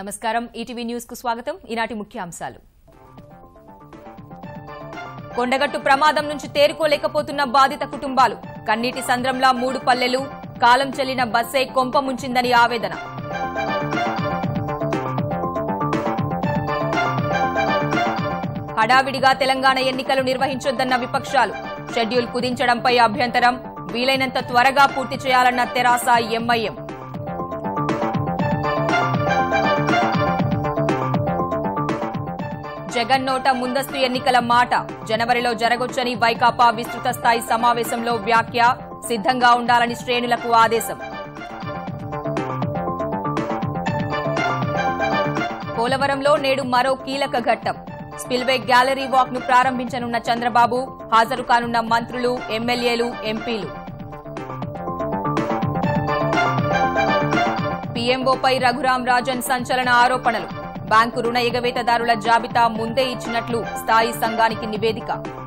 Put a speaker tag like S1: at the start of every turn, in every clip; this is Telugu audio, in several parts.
S1: నమస్కారం ఈటీవీ న్యూస్ కు స్వాగతం ఈనాటి ముఖ్యాంశాలు కొండగట్టు ప్రమాదం నుంచి తేరుకోలేకపోతున్న బాధిత కుటుంబాలు కన్నీటి సంద్రంలా మూడు పల్లెలు కాలం చెల్లిన బస్సే కొంప ముంచిందని ఆవేదన హడావిడిగా తెలంగాణ ఎన్నికలు నిర్వహించొద్దన్న విపక్షాలు షెడ్యూల్ కుదించడంపై అభ్యంతరం వీలైనంత త్వరగా పూర్తి చేయాలన్న తెరాస ఎంఐఎం జగన్ నోట ముందస్తు ఎన్నికల మాట జనవరిలో జరగొచ్చని వైకాపా విస్తృత స్థాయి సమావేశంలో వ్యాఖ్య సిద్ధంగా ఉండాలని శ్రేణులకు ఆదేశం పోలవరంలో నేడు మరో కీలక ఘట్టం స్పిల్వే గ్యాలరీ వాక్ ను ప్రారంభించనున్న చంద్రబాబు హాజరు కానున్న మంత్రులు ఎమ్మెల్యేలు ఎంపీలు పీఎంఓపై రఘురాం రాజన్ సంచలన ఆరోపణలు బ్యాంకు రుణ ఎగవేతదారుల జాబితా ముందే ఇచ్చినట్లు స్థాయి సంఘానికి నివేదిక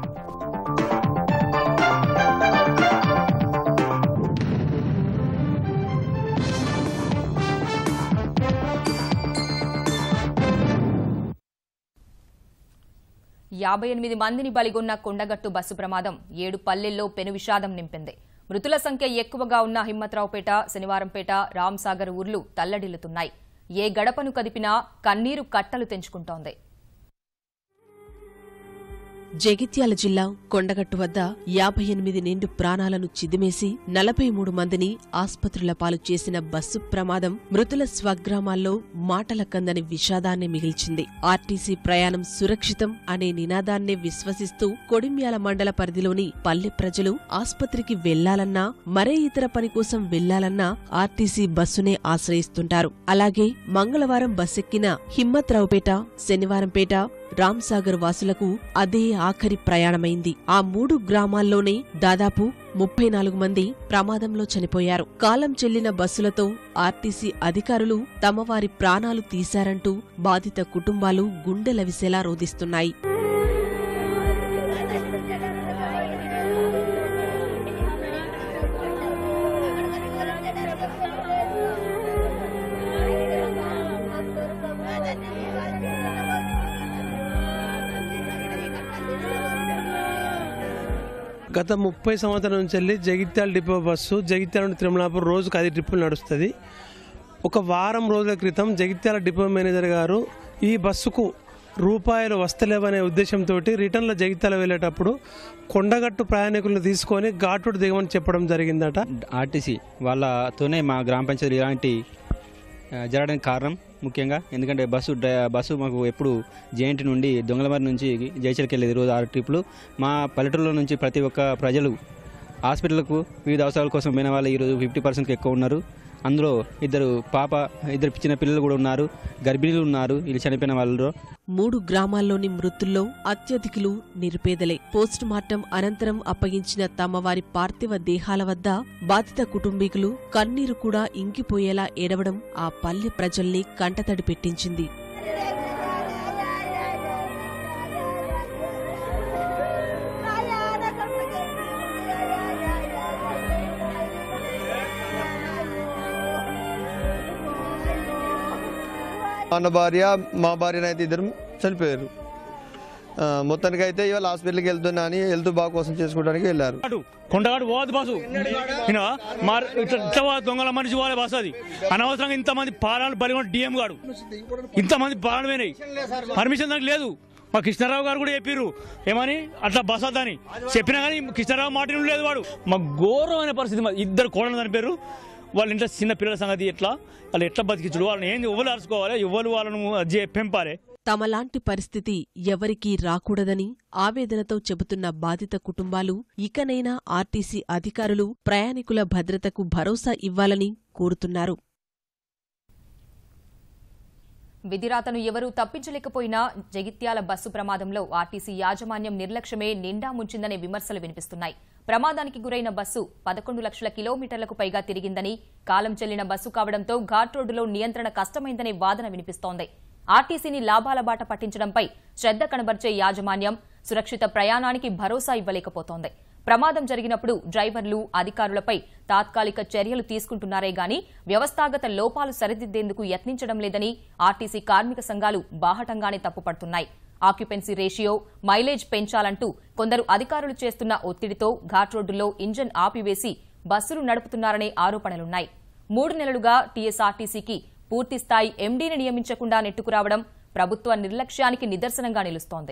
S1: యాభై ఎనిమిది మందిని బలిగొన్న కొండగట్టు బస్సు ప్రమాదం ఏడు పల్లెల్లో పెను విషాదం నింపింది మృతుల సంఖ్య ఎక్కువగా ఉన్న హిమ్మత్రావుపేట శనివారంపేట రామ్సాగర్ ఊర్లు తల్లడిల్లుతున్నాయి ఏ గడపను కదిపినా కన్నీరు కట్టలు తెంచుకుంటోంది
S2: జగిత్యాల జిల్లా కొండగట్టు వద్ద యాభై ఎనిమిది నిండు ప్రాణాలను చిదిమేసి నలభై మూడు మందిని ఆస్పత్రుల పాలు చేసిన బస్సు ప్రమాదం మృతుల స్వగ్రామాల్లో మాటల కందని విషాదాన్ని మిగిల్చింది ఆర్టీసీ ప్రయాణం సురక్షితం అనే నినాదాన్నే విశ్వసిస్తూ కొడిమ్యాల మండల పరిధిలోని పల్లె ప్రజలు ఆస్పత్రికి వెళ్లాలన్నా మరే ఇతర పని కోసం వెళ్లాలన్నా ఆర్టీసీ బస్సునే ఆశ్రయిస్తుంటారు అలాగే మంగళవారం బస్సెక్కిన హిమ్మత్రావుపేట శనివారంపేట రామ్సాగర్ వాసులకు అదే ఆఖరి ప్రయాణమైంది ఆ మూడు గ్రామాల్లోనే దాదాపు ముప్పై నాలుగు మంది ప్రమాదంలో చనిపోయారు కాలం చెల్లిన బస్సులతో ఆర్టీసీ అధికారులు తమ వారి ప్రాణాలు తీశారంటూ బాధిత కుటుంబాలు గుండెలవిసేలా రోదిస్తున్నాయి
S3: గత ముప్పై సంవత్సరాల నుంచి వెళ్ళి జగిత్యాల డిపో బస్సు జగిత్యాల నుండి తిరుమలాపూర్ రోజుకు ఐదు ట్రిప్పులు నడుస్తుంది ఒక వారం రోజుల క్రితం జగిత్యాల డిపో మేనేజర్ గారు ఈ బస్సుకు రూపాయలు వస్తలేవనే ఉద్దేశంతో రిటర్న్లో జగిత్యాల వెళ్ళేటప్పుడు కొండగట్టు ప్రయాణికులను తీసుకొని ఘాటుడు దిగమని చెప్పడం జరిగిందట
S4: ఆర్టీసీ వాళ్ళతోనే మా గ్రామ పంచాయతీ ఇలాంటి ఆ, జరగడానికి కారణం ముఖ్యంగా ఎందుకంటే బస్సు డ్రై- బస్సు మాకు ఎప్పుడు జేఎన్టీ నుండి దొంగలమరి నుంచి జైచల్కి వెళ్ళేది రోజు ఆరు ట్రిప్లు మా పల్లెటూరులో నుంచి ప్రతి ఒక్క ప్రజలు హాస్పిటల్కు వివిధ అవసరాల కోసం పోయిన వాళ్ళు ఈరోజు ఫిఫ్టీ పర్సెంట్కి ఎక్కువ ఉన్నారు అందులో ఇద్దరు పాప ఇద్దరు చిన్న పిల్లలు కూడా ఉన్నారు గర్భిణీలు ఉన్నారు వీళ్ళు చనిపోయిన వాళ్ళు
S2: మూడు గ్రామాల్లోని మృతుల్లో అత్యధికులు నిరుపేదలే పోస్ట్ మార్టం అనంతరం అప్పగించిన తమ వారి పార్థివ దేహాల వద్ద బాధిత కుటుంబీకులు కన్నీరు కూడా ఇంకిపోయేలా ఏడవడం ఆ పల్లె ప్రజల్ని కంటతడి పెట్టించింది
S5: అన్న భార్య మా భార్యనైతే ఇద్దరు చనిపోయారు ఆ, మొత్తానికి అయితే ఇవాళ హాస్పిటల్కి వెళ్తున్నా అని హెల్త్ బాగు కోసం చేసుకోవడానికి వెళ్ళారు
S6: కొండగాడు కొండగాడు పోవద్దు బాసు ఈయన మార్ ఇట్లా ఇట్లా పోవాలి, దొంగల మనిషి పోవాలి బస్సు అది అనవసరంగా ఇంతమంది పారాలు బలి డిఎం గాడు ఇంతమంది పారాలు పోయినాయి పర్మిషన్ దానికి లేదు మా కృష్ణారావు గారు కూడా చెప్పిర్రు ఏమని అట్లా బస్ వద్దని చెప్పినా కానీ కృష్ణారావు మాట లేదు వాడు మా ఘోరమైన పరిస్థితి మాది. ఇద్దరు కోడలు చనిపోయారు వాళ్ళ ఇంట్లో చిన్న పిల్లల సంగతి ఎట్లా వాళ్ళు ఎట్లా బతికించుడు వాళ్ళని ఏంది ఎవరు అరుచుకోవాలి ఎవరు వాళ్ళను అది పెంపాలి
S2: తమలాంటి పరిస్థితి ఎవరికీ రాకూడదని ఆవేదనతో చెబుతున్న బాధిత కుటుంబాలు ఇకనైనా ఆర్టీసీ అధికారులు ప్రయాణికుల భద్రతకు భరోసా ఇవ్వాలని కోరుతున్నారు
S1: విధిరాతను ఎవరూ తప్పించలేకపోయినా జగిత్యాల బస్సు ప్రమాదంలో ఆర్టీసీ యాజమాన్యం నిర్లక్ష్యమే నిండా ముంచిందనే విమర్శలు వినిపిస్తున్నాయి ప్రమాదానికి గురైన బస్సు పదకొండు లక్షల కిలోమీటర్లకు పైగా తిరిగిందని కాలం చెల్లిన బస్సు కావడంతో ఘాట్ రోడ్డులో నియంత్రణ కష్టమైందనే వాదన వినిపిస్తోంది ఆర్టీసీని లాభాల బాట పట్టించడంపై శ్రద్ధ కనబర్చే యాజమాన్యం సురక్షిత ప్రయాణానికి భరోసా ఇవ్వలేకపోతోంది ప్రమాదం జరిగినప్పుడు డ్రైవర్లు అధికారులపై తాత్కాలిక చర్యలు తీసుకుంటున్నారే గాని వ్యవస్థాగత లోపాలు సరిదిద్దేందుకు యత్నించడం లేదని ఆర్టీసీ కార్మిక సంఘాలు బాహటంగానే తప్పుపడుతున్నాయి ఆక్యుపెన్సీ రేషియో మైలేజ్ పెంచాలంటూ కొందరు అధికారులు చేస్తున్న ఒత్తిడితో ఘాట్ రోడ్డులో ఇంజన్ ఆపివేసి బస్సులు నడుపుతున్నారనే ఆరోపణలున్నాయి మూడు నెలలుగా టీఎస్ఆర్టీసీకి పూర్తిస్థాయి ఎండీని నియమించకుండా నెట్టుకురావడం ప్రభుత్వ నిర్లక్ష్యానికి నిదర్శనంగా నిలుస్తోంది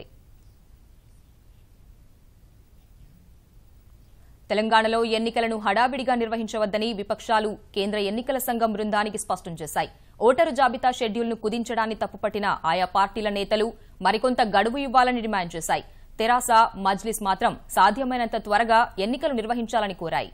S1: తెలంగాణలో ఎన్నికలను హడావిడిగా నిర్వహించవద్దని విపక్షాలు కేంద్ర ఎన్నికల సంఘం బృందానికి స్పష్టం చేశాయి ఓటరు జాబితా షెడ్యూల్ను కుదించడాన్ని తప్పుపట్టిన ఆయా పార్టీల నేతలు మరికొంత గడువు ఇవ్వాలని డిమాండ్ చేశాయి తెరాస మజ్లిస్ మాత్రం సాధ్యమైనంత త్వరగా ఎన్నికలు నిర్వహించాలని కోరాయి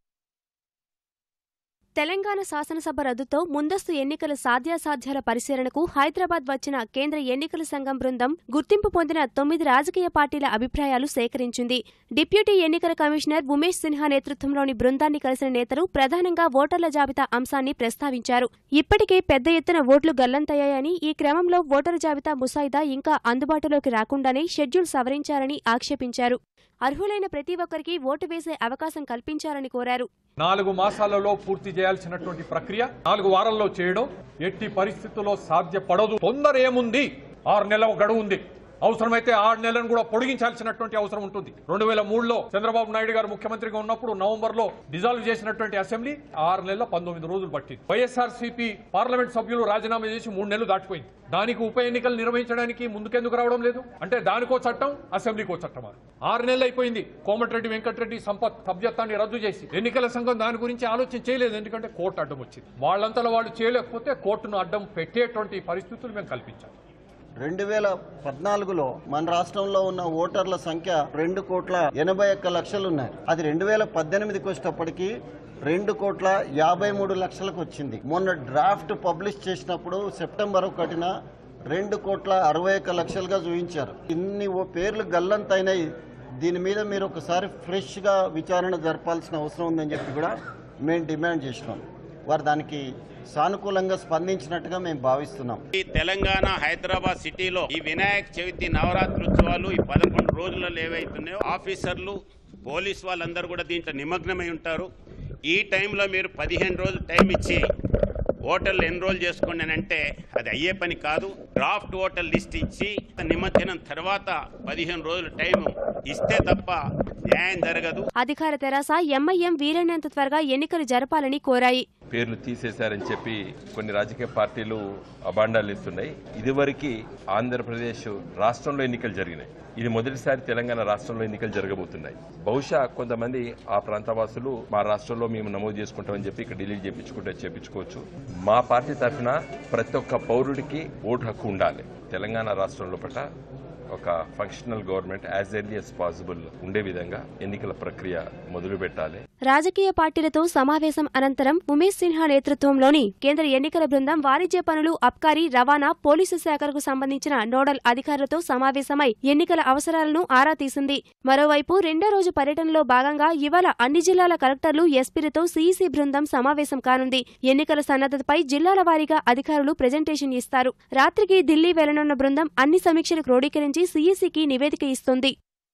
S7: తెలంగాణ శాసనసభ రద్దుతో ముందస్తు ఎన్నికల సాధ్యాసాధ్యాల పరిశీలనకు హైదరాబాద్ వచ్చిన కేంద్ర ఎన్నికల సంఘం బృందం గుర్తింపు పొందిన తొమ్మిది రాజకీయ పార్టీల అభిప్రాయాలు సేకరించింది డిప్యూటీ ఎన్నికల కమిషనర్ ఉమేష్ సిన్హా నేతృత్వంలోని బృందాన్ని కలిసిన నేతలు ప్రధానంగా ఓటర్ల జాబితా అంశాన్ని ప్రస్తావించారు ఇప్పటికే పెద్ద ఎత్తున ఓట్లు గల్లంతయ్యాయని ఈ క్రమంలో ఓటరు జాబితా ముసాయిదా ఇంకా అందుబాటులోకి రాకుండానే షెడ్యూల్ సవరించారని ఆక్షేపించారు అర్హులైన ప్రతి ఒక్కరికి ఓటు వేసే అవకాశం కల్పించాలని కోరారు
S8: నాలుగు మాసాలలో పూర్తి చేయాల్సినటువంటి ప్రక్రియ నాలుగు వారాల్లో చేయడం ఎట్టి పరిస్థితుల్లో సాధ్యపడదు తొందర ఏముంది ఆరు నెలల గడువు ఉంది అవసరమైతే ఆరు నెలలను కూడా పొడిగించాల్సినటువంటి అవసరం ఉంటుంది రెండు వేల మూడులో చంద్రబాబు నాయుడు గారు ముఖ్యమంత్రిగా ఉన్నప్పుడు నవంబర్ లో డిజాల్వ్ చేసినటువంటి అసెంబ్లీ ఆరు నెలల పంతొమ్మిది రోజులు పట్టింది వైఎస్ఆర్సీపీ పార్లమెంట్ సభ్యులు రాజీనామా చేసి మూడు నెలలు దాటిపోయింది దానికి ఉప ఎన్నికలు నిర్వహించడానికి ముందుకెందుకు రావడం లేదు అంటే దానికో చట్టం అసెంబ్లీకో చట్టం ఆరు నెలలు అయిపోయింది కోమటిరెడ్డి వెంకటరెడ్డి సంపత్ సభ్యత్వాన్ని రద్దు చేసి ఎన్నికల సంఘం దాని గురించి ఆలోచన చేయలేదు ఎందుకంటే కోర్టు అడ్డం వచ్చింది వాళ్ళంతలో వాళ్ళు చేయలేకపోతే కోర్టును అడ్డం పెట్టేటువంటి పరిస్థితులు మేము కల్పించాలి
S9: రెండు వేల పద్నాలుగులో మన రాష్ట్రంలో ఉన్న ఓటర్ల సంఖ్య రెండు కోట్ల ఎనభై ఒక్క లక్షలు ఉన్నాయి అది రెండు వేల పద్దెనిమిదికి వచ్చేటప్పటికి రెండు కోట్ల యాభై మూడు లక్షలకు వచ్చింది మొన్న డ్రాఫ్ట్ పబ్లిష్ చేసినప్పుడు సెప్టెంబర్ ఒకటిన రెండు కోట్ల అరవై ఒక్క లక్షలుగా చూపించారు ఇన్ని ఓ పేర్లు గల్లంతైనాయి దీని మీద మీరు ఒకసారి ఫ్రెష్గా విచారణ జరపాల్సిన అవసరం ఉందని చెప్పి కూడా మేము డిమాండ్ చేసినాం వారు దానికి సానుకూలంగా స్పందించినట్టుగా మేము భావిస్తున్నాం
S10: ఈ తెలంగాణ హైదరాబాద్ సిటీలో ఈ వినాయక చవితి నవరాత్రి ఉత్సవాలు ఈ పదకొండు రోజులలో ఏవైతున్నాయో ఆఫీసర్లు పోలీస్ వాళ్ళందరూ కూడా దీంట్లో నిమగ్నమై ఉంటారు ఈ టైంలో మీరు పదిహేను రోజులు టైం ఇచ్చి ఓటర్లు ఎన్రోల్ చేసుకోండి అని అంటే అది అయ్యే పని కాదు డ్రాఫ్ట్ ఓటర్ లిస్ట్ ఇచ్చి నిమజ్జనం తర్వాత పదిహేను రోజులు టైం ఇస్తే తప్ప న్యాయం జరగదు
S7: అధికార తెరాస ఎంఐఎం వీలైనంత త్వరగా ఎన్నికలు జరపాలని కోరాయి
S11: పేర్లు తీసేశారని చెప్పి కొన్ని రాజకీయ పార్టీలు అబాండాలు ఇస్తున్నాయి ఇదివరకు ఆంధ్రప్రదేశ్ రాష్ట్రంలో ఎన్నికలు జరిగినాయి ఇది మొదటిసారి తెలంగాణ రాష్ట్రంలో ఎన్నికలు జరగబోతున్నాయి బహుశా కొంతమంది ఆ ప్రాంతవాసులు మా రాష్ట్రంలో మేము నమోదు చేసుకుంటామని చెప్పి ఇక్కడ డిలీట్ చేయించుకుంటే చేయించుకోవచ్చు మా పార్టీ తరఫున ప్రతి ఒక్క పౌరుడికి ఓటు హక్కు ఉండాలి తెలంగాణ రాష్ట్రంలో పట్ల ఒక functional government as early as possible ఉండే విధంగా ఎన్నికల ప్రక్రియ మొదలు పెట్టాలి
S7: రాజకీయ పార్టీలతో సమావేశం అనంతరం ఉమేష్ సిన్హా నేతృత్వంలోని కేంద్ర ఎన్నికల బృందం వాణిజ్య పనులు అబ్కారీ రవాణా పోలీసు శాఖలకు సంబంధించిన నోడల్ అధికారులతో సమావేశమై ఎన్నికల అవసరాలను ఆరా తీసింది మరోవైపు రెండో రోజు పర్యటనలో భాగంగా ఇవాళ అన్ని జిల్లాల కలెక్టర్లు ఎస్పీలతో సీఈసీ బృందం సమావేశం కానుంది ఎన్నికల సన్నద్ధతపై జిల్లాల వారీగా అధికారులు ప్రజెంటేషన్ ఇస్తారు రాత్రికి ఢిల్లీ వెళ్లనున్న బృందం అన్ని సమీక్షలు క్రోడీకరించి సీఈసీకి నివేదిక ఇస్తుంది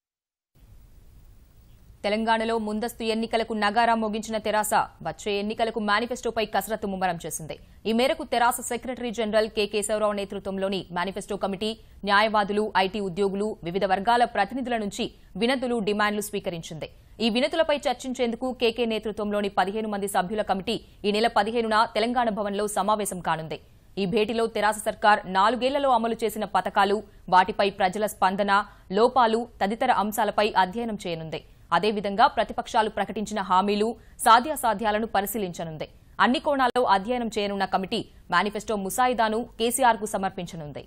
S1: తెలంగాణలో ముందస్తు ఎన్నికలకు నగారా మోగించిన తెరాస వచ్చే ఎన్నికలకు మేనిఫెస్టోపై కసరత్తు ముమ్మరం చేసింది ఈ మేరకు TRS secretary general K Keshava Rao నేతృత్వంలోని మేనిఫెస్టో కమిటీ న్యాయవాదులు ఐటీ ఉద్యోగులు వివిధ వర్గాల ప్రతినిధుల నుంచి వినతులు డిమాండ్లు స్వీకరించింది ఈ వినతులపై చర్చించేందుకు కేకే నేతృత్వంలోని పదిహేను మంది సభ్యుల కమిటీ ఈ నెల పదిహేనున తెలంగాణ భవన్లో సమావేశం కానుంది ఈ భేటీలో తెరాస సర్కార్ నాలుగేళ్లలో అమలు చేసిన పథకాలు వాటిపై ప్రజల స్పందన లోపాలు తదితర అంశాలపై అధ్యయనం చేయనుంది అదేవిధంగా ప్రతిపక్షాలు ప్రకటించిన హామీలు సాధ్యాసాధ్యాలను పరిశీలించనుంది అన్ని కోణాల్లో అధ్యయనం చేయనున్న కమిటీ మేనిఫెస్టో ముసాయిదాను కేసీఆర్కు సమర్పించనుంది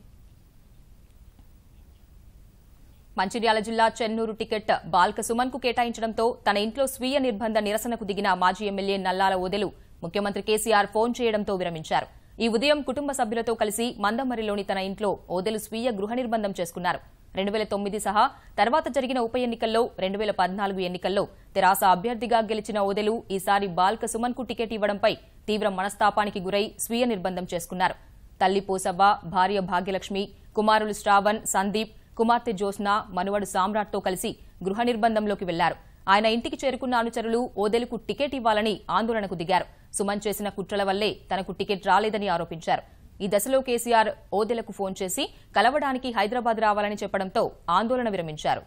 S1: మంచిర్యాల జిల్లా చెన్నూరు టికెట్ బాల్క సుమన్ కు కేటాయించడంతో తన ఇంట్లో స్వీయ నిర్బంధ నిరసనకు దిగిన మాజీ ఎమ్మెల్యే నల్లాల ఓదెలు ముఖ్యమంత్రి కేసీఆర్ ఫోన్ చేయడంతో విరమించారు ఈ ఉదయం కుటుంబ సభ్యులతో కలిసి మందమరిలోని తన ఇంట్లో ఓదెలు స్వీయ గృహ నిర్బంధం చేసుకున్నారు రెండు వేల తొమ్మిది సహా తర్వాత జరిగిన ఉప ఎన్నికల్లో రెండు వేల పద్నాలుగు ఎన్నికల్లో తెరాస అభ్యర్థిగా గెలిచిన ఓదెలు ఈసారి బాల్క సుమన్ కు టికెట్ ఇవ్వడంపై తీవ్ర మనస్తాపానికి గురై స్వీయ నిర్బంధం చేసుకున్నారు తల్లి పోసవ్వ భార్య భాగ్యలక్ష్మి కుమారులు శ్రావణ్ సందీప్ కుమార్తె జ్యోత్స్న మనువడు సామ్రాట్తో కలిసి గృహ నిర్బంధంలోకి వెళ్లారు ఆయన ఇంటికి చేరుకున్న అనుచరులు ఓదెలకు టికెట్ ఇవ్వాలని ఆందోళనకు దిగారు సుమన్ చేసిన కుట్రల వల్లే తనకు టికెట్ రాలేదని ఆరోపించారు ఈ దశలో కేసీఆర్ ఓదెలకు ఫోన్ చేసి కలవడానికి హైదరాబాద్ రావాలని చెప్పడంతో ఆందోళన విరమించారు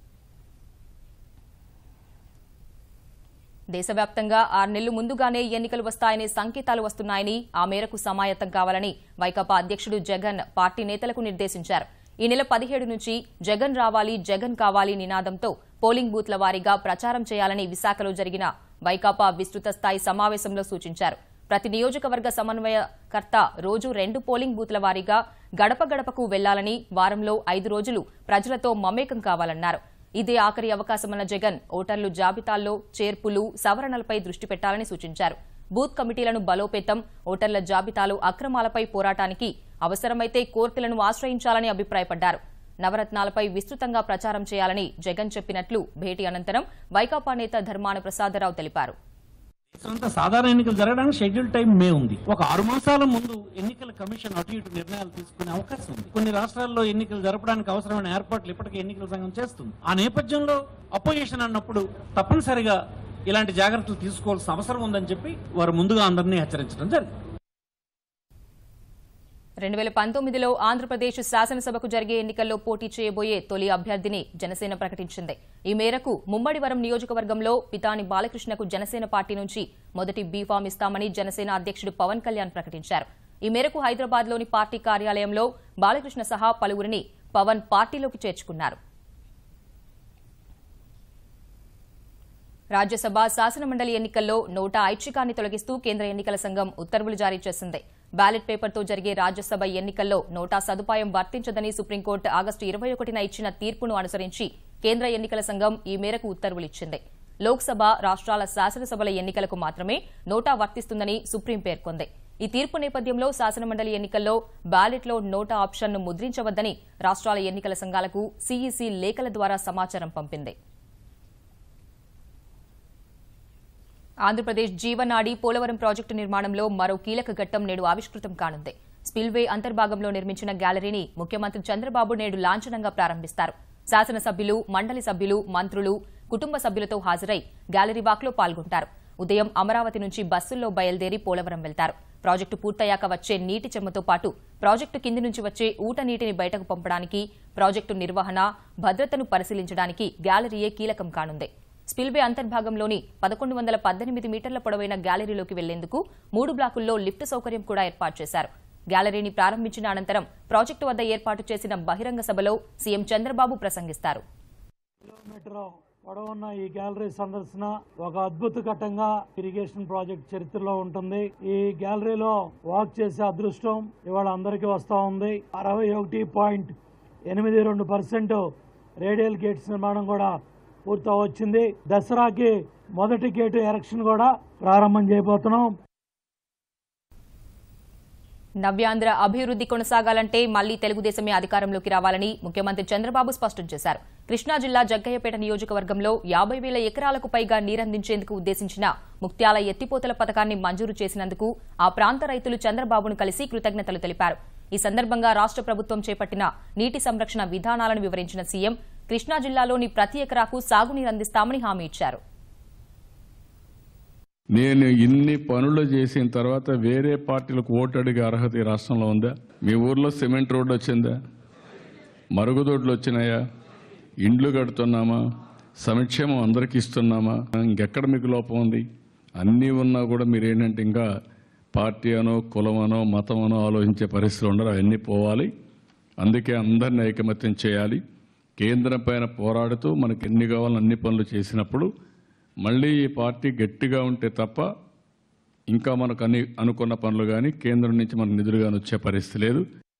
S1: దేశవ్యాప్తంగా ఆరు నెలలు ముందుగానే ఎన్నికలు వస్తాయనే సంకేతాలు వస్తున్నాయని ఆ మేరకు సమాయత్తం కావాలని వైకాపా అధ్యక్షుడు జగన్ పార్టీ నేతలకు నిర్దేశించారు ఈ నెల పదిహేడు నుంచి జగన్ రావాలి జగన్ కావాలి నినాదంతో పోలింగ్ బూత్ల వారీగా ప్రచారం చేయాలని విశాఖలో జరిగిన వైకాపా విస్తృత స్థాయి సమావేశంలో సూచించారు ప్రతి నియోజకవర్గ సమన్వయకర్త రోజు రెండు పోలింగ్ బూత్ల వారీగా గడప గడపకు వెళ్లాలని వారంలో ఐదు రోజులు ప్రజలతో మమేకం కావాలన్నారు ఇదే ఆఖరి అవకాశమన్న జగన్ ఓటర్లు జాబితాల్లో చేర్పులు సవరణలపై దృష్టి పెట్టాలని సూచించారు బూత్ కమిటీలను బలోపేతం ఓటర్ల జాబితాలో అక్రమాలపై పోరాటానికి అవసరమైతే కోర్టులను ఆశ్రయించాలని అభిప్రాయపడ్డారు నవరత్నాలపై విస్తృతంగా ప్రచారం చేయాలని జగన్ చెప్పినట్లు భేటీ అనంతరం వైకాపా నేత ధర్మాన ప్రసాదరావు తెలిపారు
S12: అంతా సాధారణ ఎన్నికలు జరగడానికి షెడ్యూల్ టైం మే ఉంది ఒక ఆరు మాసాల ముందు ఎన్నికల కమిషన్ అటు ఇటు నిర్ణయాలు తీసుకునే అవకాశం ఉంది కొన్ని రాష్ట్రాల్లో ఎన్నికలు జరపడానికి అవసరమైన ఏర్పాట్లు ఇప్పటికే ఎన్నికల సంఘం చేస్తుంది ఆ నేపథ్యంలో అపోజిషన్ అన్నప్పుడు తప్పనిసరిగా ఇలాంటి జాగ్రత్తలు తీసుకోవాల్సిన అవసరం ఉందని చెప్పి వారు ముందుగా అందరినీ హెచ్చరించడం జరిగింది
S1: రెండు వేల పంతొమ్మిదిలో ఆంధ్రప్రదేశ్ శాసనసభకు జరిగే ఎన్నికల్లో పోటీ చేయబోయే తొలి అభ్యర్థిని జనసేన ప్రకటించింది ఈ మేరకు ముమ్మడివరం నియోజకవర్గంలో పితాని బాలకృష్ణకు జనసేన పార్టీ నుంచి మొదటి బీఫామ్ ఇస్తామని జనసేన అధ్యక్షుడు పవన్ కళ్యాణ్ ప్రకటించారు ఈ మేరకు హైదరాబాద్లోని పార్టీ కార్యాలయంలో బాలకృష్ణ సహా పలువురిని పవన్ పార్టీలోకి చేర్చుకున్నారు రాజ్యసభ శాసనమండలి ఎన్నికల్లో నోటా ఐచ్ఛికాన్ని తొలగిస్తూ కేంద్ర ఎన్నికల సంఘం ఉత్తర్వులు జారీ చేసింది బ్యాలెట్ పేపర్తో జరిగే రాజ్యసభ ఎన్నికల్లో నోటా సదుపాయం వర్తించదని సుప్రీంకోర్టు ఆగస్టు ఇరవై ఒకటిన ఇచ్చిన తీర్పును అనుసరించి కేంద్ర ఎన్నికల సంఘం ఈ మేరకు ఉత్తర్వులిచ్చింది లోక్సభ రాష్ట్రాల శాసనసభల ఎన్నికలకు మాత్రమే నోటా వర్తిస్తుందని సుప్రీం పేర్కొంది ఈ తీర్పు నేపథ్యంలో శాసనమండలి ఎన్నికల్లో బ్యాలెట్లో నోటా ఆప్షన్ను ముద్రించవద్దని రాష్ట్రాల ఎన్నికల సంఘాలకు సీఈసీ లేఖల ద్వారా సమాచారం పంపింది ఆంధ్రప్రదేశ్ జీవనాడి పోలవరం ప్రాజెక్టు నిర్మాణంలో మరో కీలక ఘట్టం నేడు ఆవిష్కృతం కానుంది స్పిల్వే అంతర్భాగంలో నిర్మించిన గ్యాలరీని ముఖ్యమంత్రి చంద్రబాబు నేడు లాంఛనంగా ప్రారంభిస్తారు శాసనసభ్యులు మండలి సభ్యులు మంత్రులు కుటుంబ సభ్యులతో హాజరై గ్యాలరీ వాక్లో పాల్గొంటారు ఉదయం అమరావతి నుంచి బస్సుల్లో బయలుదేరి పోలవరం వెళ్తారు ప్రాజెక్టు పూర్తయ్యాక వచ్చే నీటి చెమ్మతో పాటు ప్రాజెక్టు కింది నుంచి వచ్చే ఊట నీటిని బయటకు పంపడానికి ప్రాజెక్టు నిర్వహణ భద్రతను పరిశీలించడానికి గ్యాలరీయే కీలకం కానుంది స్పిల్వే అంతర్భాగంలోని పదకొండు వందల పద్దెనిమిది మీటర్ల పొడవైన గ్యాలరీలోకి వెళ్లేందుకు మూడు బ్లాకుల్లో లిఫ్ట్ సౌకర్యం కూడా ఏర్పాటు చేశారు గ్యాలరీని ప్రారంభించిన అనంతరం ప్రాజెక్టు వద్ద ఏర్పాటు చేసిన బహిరంగ సభలో సీఎం చంద్రబాబు ప్రసంగిస్తారు
S13: కిలోమీటర్ పొడవున్న ఈ గ్యాలరీ సందర్శన ఒక అద్భుత ఘట్టంగా ఇరిగేషన్ ప్రాజెక్ట్ చరిత్రలో ఉంటుంది ఈ గ్యాలరీలో వాక్ చేసే అదృష్టం ఇవాళ అందరికీ వస్తా ఉంది అరవై ఒకటి పాయింట్ ఎనిమిది రెండు పర్సెంట్ రేడియల్ గేట్స్ నిర్మాణం కూడా పూర్తవచ్చింది దసరాకి మొదటి గేటు ఎరక్షన్ కూడా ప్రారంభం చేయబోతున్నాం
S1: నవ్యాంధ్ర అభివృద్ధి కొనసాగాలంటే మళ్లీ తెలుగుదేశమే అధికారంలోకి రావాలని ముఖ్యమంత్రి చంద్రబాబు స్పష్టం చేశారు కృష్ణా జిల్లా జగ్గయ్యపేట నియోజకవర్గంలో యాభై వేల ఎకరాలకు పైగా నీరందించేందుకు ఉద్దేశించిన ముక్త్యాల ఎత్తిపోతల పథకాన్ని మంజూరు చేసినందుకు ఆ ప్రాంత రైతులు చంద్రబాబును కలిసి కృతజ్ఞతలు తెలిపారు ఈ సందర్భంగా రాష్ట్ర ప్రభుత్వం చేపట్టిన నీటి సంరక్షణ విధానాలను వివరించిన సీఎం కృష్ణా జిల్లాలోని ప్రతి ఎకరాకు సాగునీరందిస్తామని హామీ ఇచ్చారు
S14: నేను ఇన్ని పనులు చేసిన తర్వాత వేరే పార్టీలకు ఓటు అడిగే అర్హత ఈ రాష్ట్రంలో ఉందా మీ ఊర్లో సిమెంట్ రోడ్డు వచ్చిందా మరుగుదొడ్లు వచ్చినాయా ఇండ్లు కడుతున్నామా సంక్షేమం అందరికి ఇస్తున్నామా ఇంకెక్కడ మీకు లోపం ఉంది అన్నీ ఉన్నా కూడా మీరు ఏంటంటే ఇంకా పార్టీ అనో కులమనో మతమనో ఆలోచించే పరిస్థితులు ఉండరు అవన్నీ పోవాలి అందుకే అందరిని ఐకమత్యం చేయాలి కేంద్రం పైన పోరాడుతూ మనకి ఎన్ని కావాలని అన్ని పనులు చేసినప్పుడు మళ్ళీ ఈ పార్టీ గట్టిగా ఉంటే తప్ప ఇంకా మనకు అన్ని అనుకున్న పనులు కానీ కేంద్రం నుంచి మనకు నిధులు కానీ వచ్చే పరిస్థితి లేదు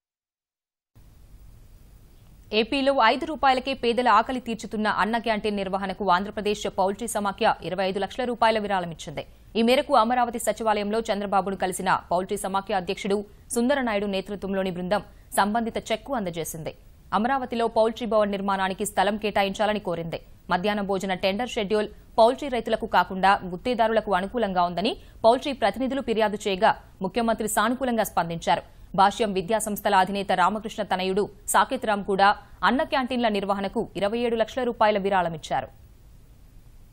S1: ఏపీలో ఐదు రూపాయలకే పేదల ఆకలి తీర్చుతున్న అన్న క్యాంటీన్ నిర్వహణకు ఆంధ్రప్రదేశ్ పౌల్ట్రీ సమాఖ్య ఇరవై ఐదు లక్షల రూపాయల విరాళమిచ్చింది ఈ మేరకు అమరావతి సచివాలయంలో చంద్రబాబును కలిసిన పౌల్ట్రీ సమాఖ్య అధ్యక్షుడు సుందరనాయుడు నేతృత్వంలోని బృందం సంబంధిత చెక్కు అందజేసింది అమరావతిలో పౌల్ట్రీ భవన్ నిర్మాణానికి స్థలం కేటాయించాలని కోరింది మధ్యాహ్న భోజన టెండర్ షెడ్యూల్ పౌల్ట్రీ రైతులకు కాకుండా గుత్తేదారులకు అనుకూలంగా ఉందని పౌల్ట్రీ ప్రతినిధులు ఫిర్యాదు చేయగా ముఖ్యమంత్రి సానుకూలంగా స్పందించారు భాష్యం విద్యా సంస్థల అధినేత రామకృష్ణ తనయుడు సాకేత్ రామ్ కూడా అన్న క్యాంటీన్ల నిర్వహణకు ఇరవై ఏడు లక్షల రూపాయల విరాళమిచ్చారు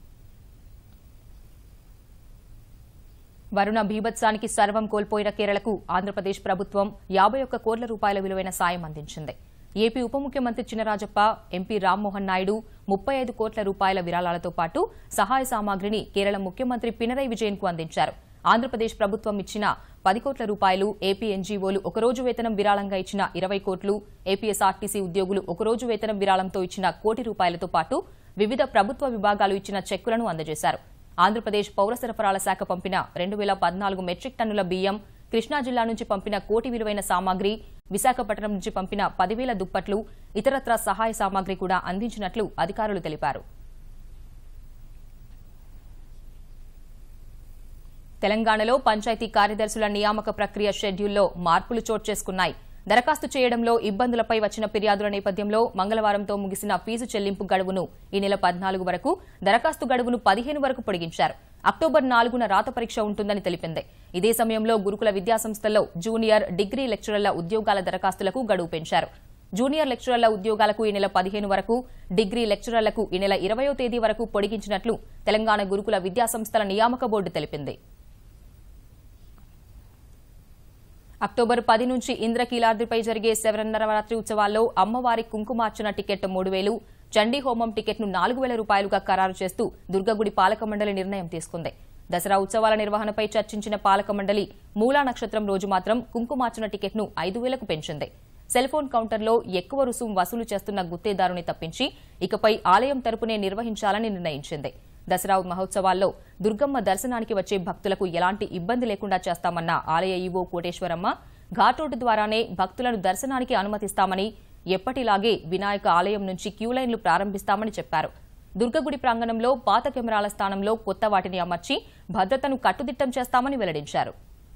S1: వరుణ బీభత్సానికి సర్వం కోల్పోయిన కేరళకు ఆంధ్రప్రదేశ్ ప్రభుత్వం యాభై ఒక్క కోట్ల రూపాయల విలువైన సాయం అందించింది ఏపీ ఉప ముఖ్యమంత్రి చినరాజప్ప ఎంపీ రామ్మోహన్ నాయుడు ముప్పై ఐదు కోట్ల రూపాయల విరాళాలతో పాటు సహాయ సామాగ్రిని కేరళ ముఖ్యమంత్రి పినరై విజయన్ కు అందించారు ఆంధ్రప్రదేశ్ ప్రభుత్వం ఇచ్చిన పది కోట్ల రూపాయలు ఏపీ ఎన్జీఓలు ఒకరోజు వేతనం విరాళంగా ఇచ్చిన ఇరవై కోట్లు ఏపీఎస్ఆర్టీసీ ఉద్యోగులు ఒకరోజు వేతనం విరాళంతో ఇచ్చిన కోటి రూపాయలతో పాటు వివిధ ప్రభుత్వ విభాగాలు ఇచ్చిన చెక్కులను అందజేశారు ఆంధ్రప్రదేశ్ పౌర సరఫరాల శాఖ పంపిన రెండు వేల పద్నాలుగు మెట్రిక్ టన్నుల బియ్యం కృష్ణా జిల్లా నుంచి పంపిన కోటి విలువైన సామాగ్రి విశాఖపట్నం నుంచి పంపిన పదివేల దుప్పట్లు ఇతరత్రా సహాయ సామాగ్రి కూడా అందించినట్లు అధికారులు తెలిపారు తెలంగాణలో పంచాయతీ కార్యదర్శుల నియామక ప్రక్రియ షెడ్యూల్లో మార్పులు చోటు చేసుకున్నాయి దరఖాస్తు చేయడంలో ఇబ్బందులపై వచ్చిన ఫిర్యాదుల నేపథ్యంలో మంగళవారంతో ముగిసిన ఫీజు చెల్లింపు గడువును ఈ నెల పద్నాలుగు వరకు దరఖాస్తు గడువును పదిహేను వరకు పొడిగించారు అక్టోబర్ నాలుగున రాత పరీక్ష ఉంటుందని తెలిపింది ఇదే సమయంలో గురుకుల విద్యాసంస్థల్లో జూనియర్ డిగ్రీ లెక్చరర్ల ఉద్యోగాల దరఖాస్తులకు గడువు పెంచారు జూనియర్ లెక్చరర్ల ఉద్యోగాలకు ఈ నెల పదిహేను వరకు డిగ్రీ లెక్చరర్లకు ఈ నెల ఇరవయో తేదీ వరకు పొడిగించినట్లు తెలంగాణ గురుకుల విద్యాసంస్థల నియామక బోర్డు తెలిపింది అక్టోబర్ పది నుంచి ఇంద్రకీలాద్రిపై జరిగే శరన్నవరాత్రి ఉత్సవాల్లో అమ్మవారి కుంకుమార్చన టికెట్ మూడు వేలు చండీ హోమం టికెట్ను నాలుగు వేల రూపాయలుగా ఖరారు చేస్తూ దుర్గగుడి పాలక మండలి నిర్ణయం తీసుకుంది దసరా ఉత్సవాల నిర్వహణపై చర్చించిన పాలక మండలి మూలా నక్షత్రం రోజు మాత్రం కుంకుమార్చన టికెట్ను ఐదు వేలకు పెంచింది సెల్ ఫోన్ కౌంటర్లో ఎక్కువ రుసుం వసూలు చేస్తున్న గుత్తేదారుని తప్పించి ఇకపై ఆలయం తరపునే నిర్వహించాలని నిర్ణయించింది దసరా మహోత్సవాల్లో దుర్గమ్మ దర్శనానికి వచ్చే భక్తులకు ఎలాంటి ఇబ్బంది లేకుండా చేస్తామన్న ఆలయ ఈవో కోటేశ్వరమ్మ ఘాట్ రోడ్డు ద్వారానే భక్తులను దర్శనానికి అనుమతిస్తామని ఎప్పటిలాగే వినాయక ఆలయం నుంచి క్యూలైన్లు ప్రారంభిస్తామని చెప్పారు దుర్గగుడి ప్రాంగణంలో పాత కెమెరాల స్థానంలో కొత్త వాటిని అమర్చి భద్రతను కట్టుదిట్టం చేస్తామని వెల్లడించారు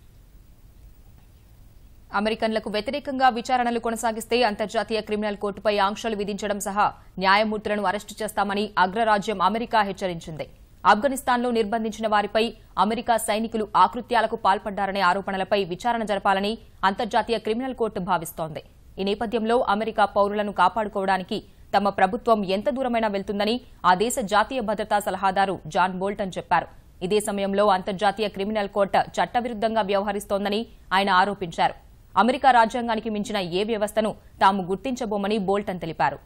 S1: అమెరికన్లకు వ్యతిరేకంగా విచారణలు కొనసాగిస్తే అంతర్జాతీయ క్రిమినల్ కోర్టుపై ఆంక్షలు విధించడం సహా న్యాయమూర్తులను అరెస్టు చేస్తామని అగ్రరాజ్యం అమెరికా హెచ్చరించింది ఆఫ్ఘనిస్తాన్లో నిర్బంధించిన వారిపై అమెరికా సైనికులు ఆకృత్యాలకు పాల్పడ్డారనే ఆరోపణలపై విచారణ జరపాలని అంతర్జాతీయ క్రిమినల్ కోర్టు భావిస్తోంది ఈ నేపథ్యంలో అమెరికా పౌరులను కాపాడుకోవడానికి తమ ప్రభుత్వం ఎంత దూరమైనా వెళ్తుందని ఆ దేశ జాతీయ భద్రతా సలహాదారు జాన్ బోల్టన్ చెప్పారు ఇదే సమయంలో అంతర్జాతీయ క్రిమినల్ కోర్టు చట్టవిరుద్దంగా వ్యవహరిస్తోందని ఆయన ఆరోపించారు అమెరికా రాజ్యాంగానికి మించిన ఏ వ్యవస్థను తాము గుర్తించబోమని బోల్టన్ తెలిపారు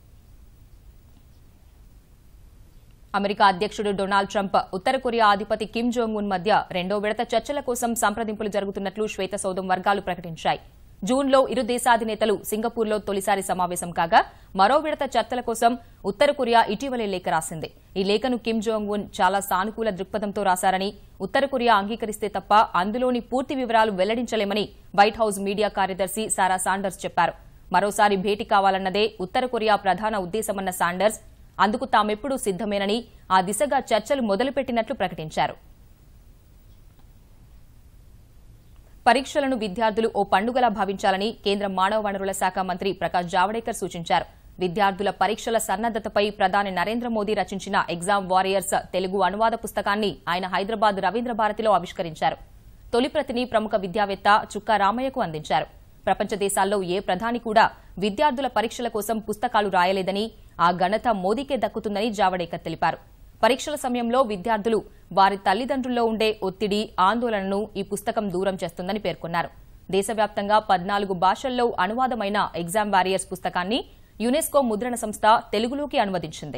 S1: అమెరికా అధ్యక్షుడు డొనాల్డ్ ట్రంప్ ఉత్తర కొరియా అధిపతి కిమ్ జోంగ్ ఉన్ మధ్య రెండో విడత చర్చల కోసం సంప్రదింపులు జరుగుతున్నట్లు శ్వేతసౌధం వర్గాలు ప్రకటించాయి జూన్లో ఇరు దేశాధినేతలు సింగపూర్లో తొలిసారి సమావేశం కాగా మరో విడత చర్చల కోసం ఉత్తర కొరియా ఇటీవలే లేఖ రాసింది ఈ లేఖను కిమ్ జోంగ్ ఉన్ చాలా సానుకూల దృక్పథంతో రాశారని ఉత్తర కొరియా అంగీకరిస్తే తప్ప అందులోని పూర్తి వివరాలు వెల్లడించలేమని వైట్ హౌస్ మీడియా కార్యదర్శి సారా సాండర్స్ చెప్పారు మరోసారి భేటీ కావాలన్నదే ఉత్తర కొరియా ప్రధాన ఉద్దేశమన్న సాండర్స్ అందుకు తామెప్పుడూ సిద్దమేనని ఆ దిశగా చర్చలు మొదలుపెట్టినట్లు ప్రకటించారు పరీక్షలను విద్యార్థులు ఓ పండుగలా భావించాలని కేంద్ర మానవ వనరుల శాఖ మంత్రి ప్రకాష్ జావడేకర్ సూచించారు విద్యార్థుల పరీక్షల సన్నద్దతపై ప్రధాని నరేంద్ర మోదీ రచించిన ఎగ్జామ్ వారియర్స్ తెలుగు అనువాద పుస్తకాన్ని ఆయన హైదరాబాద్ రవీంద్ర భారతిలో ఆవిష్కరించారు తొలి ప్రతిని ప్రముఖ విద్యావేత్త చుక్కా రామయ్యకు అందించారు ప్రపంచ దేశాల్లో ఏ ప్రధాని కూడా విద్యార్థుల పరీక్షల కోసం పుస్తకాలు రాయలేదని ఆ ఘనత మోదీకే దక్కుతుందని జావడేకర్ తెలిపారు పరీక్షల సమయంలో విద్యార్థులు వారి తల్లిదండ్రుల్లో ఉండే ఒత్తిడి ఆందోళనను ఈ పుస్తకం దూరం చేస్తుందని పేర్కొన్నారు దేశవ్యాప్తంగా పద్నాలుగు భాషల్లో అనువాదమైన ఎగ్జామ్ వారియర్స్ పుస్తకాన్ని యునెస్కో ముద్రణ సంస్థ తెలుగులోకి అనువదించింది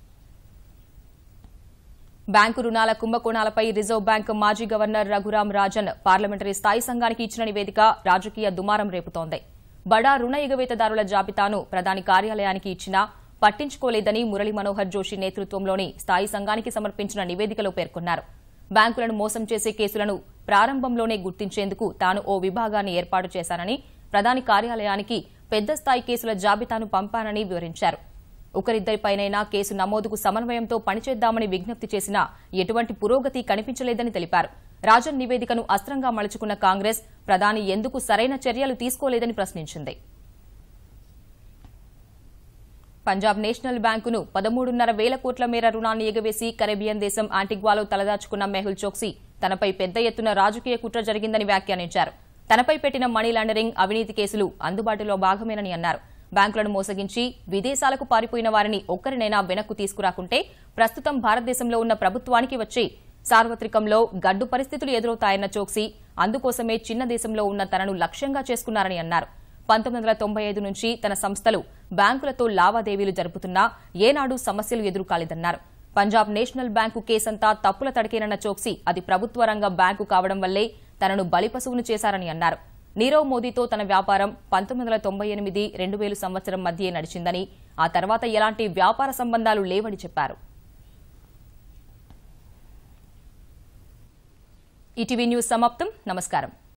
S1: బ్యాంకు రుణాల కుంభకోణాలపై రిజర్వ్ బ్యాంక్ మాజీ గవర్నర్ రఘురాం రాజన్ పార్లమెంటరీ స్థాయి సంఘానికి ఇచ్చిన నివేదిక రాజకీయ దుమారం రేపుతోంది బడా రుణ ఎగవేతదారుల జాబితాను ప్రధాని కార్యాలయానికి ఇచ్చినా పట్టించుకోలేదని మురళీ మనోహర్ జోషి నేతృత్వంలోని స్థాయి సంఘానికి సమర్పించిన నివేదికలో పేర్కొన్నారు బ్యాంకులను మోసం చేసే కేసులను ప్రారంభంలోనే గుర్తించేందుకు తాను ఓ విభాగాన్ని ఏర్పాటు చేశానని ప్రధాని కార్యాలయానికి పెద్ద స్థాయి కేసుల జాబితాను పంపానని వివరించారు ఒకరిద్దరిపైనైనా కేసు నమోదుకు సమన్వయంతో పనిచేద్దామని విజ్ఞప్తి చేసినా ఎటువంటి పురోగతి కనిపించలేదని తెలిపారు రాజన్ నివేదికను అస్త్రంగా మలుచుకున్న కాంగ్రెస్ ప్రధాని ఎందుకు సరైన చర్యలు తీసుకోలేదని ప్రశ్నించింది పంజాబ్ నేషనల్ బ్యాంకును పదమూడున్నర వేల కోట్ల మేర రుణాన్ని ఎగవేసి కరేబియన్ దేశం ఆంటిగ్వాలో తలదాచుకున్న మెహుల్ చోక్సీ తనపై పెద్ద ఎత్తున రాజకీయ కుట్ర జరిగిందని వ్యాఖ్యానించారు తనపై పెట్టిన మనీ లాండరింగ్ అవినీతి కేసులు అందుబాటులో భాగమేనని అన్నారు బ్యాంకులను మోసగించి విదేశాలకు పారిపోయిన వారిని ఒక్కరినైనా వెనక్కు తీసుకురాకుంటే ప్రస్తుతం భారతదేశంలో ఉన్న ప్రభుత్వానికి వచ్చి సార్వత్రికంలో గడ్డు పరిస్థితులు ఎదురవుతాయన్న చోక్సీ అందుకోసమే చిన్న దేశంలో ఉన్న తనను లక్ష్యంగా చేసుకున్నారని అన్నారు పంతొమ్మిది వందల తొంభై ఐదు నుంచి తన సంస్థలు బ్యాంకులతో లావాదేవీలు జరుపుతున్నా ఏనాడు సమస్యలు ఎదురుకాలేదన్నారు పంజాబ్ నేషనల్ బ్యాంకు కేసంతా తప్పుల తడికేనన్న చోక్సీ అది ప్రభుత్వ రంగ బ్యాంకు కావడం వల్లే తనను బలిపశువును చేశారని అన్నారు నీరవ్ మోదీతో తన వ్యాపారం పంతొమ్మిది వందల తొంభై ఎనిమిది రెండు వేలు సంవత్సరం మధ్యే నడిచిందని ఆ తర్వాత ఎలాంటి వ్యాపార సంబంధాలు లేవని చెప్పారు ఈటీవీ న్యూస్ సమాప్తం నమస్కారం